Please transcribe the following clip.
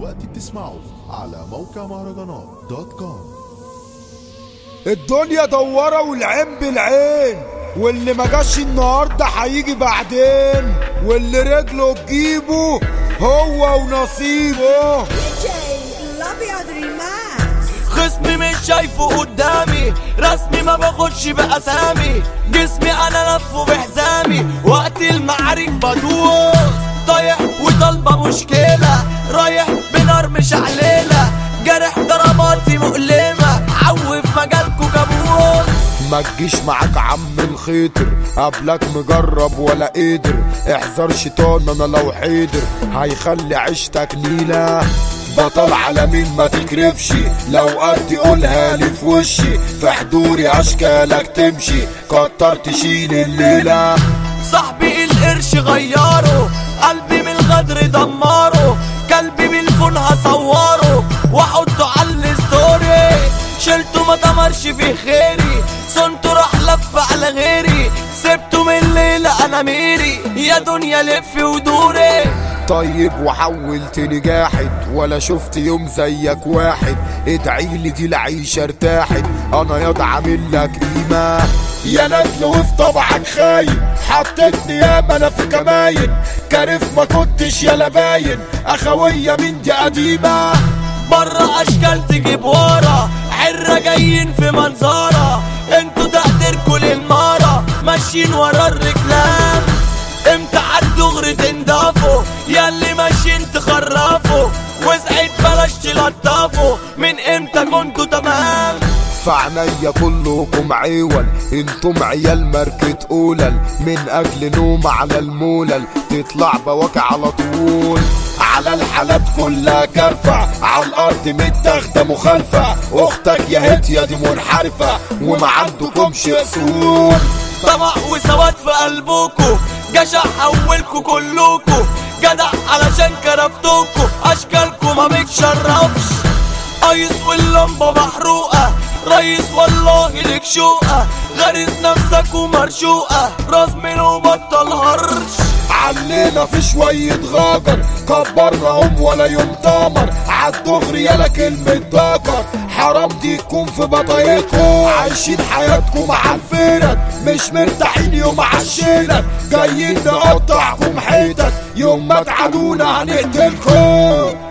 دلوقتي بتسمعوا على موقع مهرجانات دوت كوم الدنيا دوارة والعين بالعين واللي ما جاش النهارده هيجي بعدين واللي رجله تجيبه هو ونصيبه DJ الابيض ريماكس خصمي مش شايفه قدامي رسمي ما باخدش بأسامي جسمي انا لفه بحزامي وقت المعارك بدوس طايح وطالبة مشكلة رايح بنار مش عليلة جرح ضرباتي مؤلمة عوف مجالكوا كابوس ما تجيش معاك عم الخيطر قبلك مجرب ولا قدر احذر شيطان انا لو حيدر هيخلي عيشتك نيلة بطل على مين ما تكرفش لو قد قولها لي في وشي في حضوري اشكالك تمشي كتر تشيل الليله صاحبي القرش غيره قلبي من الغدر دمره كلبي بالفون هصوره واحطه على الستوري شلته ما تمرش في خيري صنته راح لف على غيري سبته من الليلة انا ميري يا دنيا لف ودوري طيب وحولتني جاحد ولا شفت يوم زيك واحد ادعيلي دي العيشة ارتاحت انا ياض عامل لك قيمة يا ندل وفي طبعك خاين حطيتني ياما انا في كماين كارف ما كنتش يا باين اخوية من دي قديمة بره اشكال تجيب ورا حرة جايين في منظرة انتوا تقديركوا للمارة ماشيين ورا الرجلان امتى عالدغري تنضافوا ياللي ماشيين تخرفوا وسعيد بلاش تلطفوا من امتى كنتوا تمام فعنيا كلكم عيول انتم عيال ماركة قولل من اجل نوم على المولل تطلع بواكي على طول على الحالات كلها كرفة على الارض متاخدة مخالفة اختك يا هتيا دي منحرفة وما عندكمش اصول طمع وسواد في قلبكوا جشع حولكوا كلكوا جدع علشان كرفتكوا اشكالكوا ما بتشرفش قيس واللمبة محروقة ريس والله لك شوقة غرز نفسك ومرشوقة راس من وبطل هرش علينا في شوية غاجر كبرناهم ولا يوم تامر عالدغري يالا كلمة ذكر حرام دي تكون في بطايقكم عايشين حياتكم مع الفرد مش مرتاحين يوم عشينا جايين نقطعكم حتت يوم ما تعادونا هنقتلكم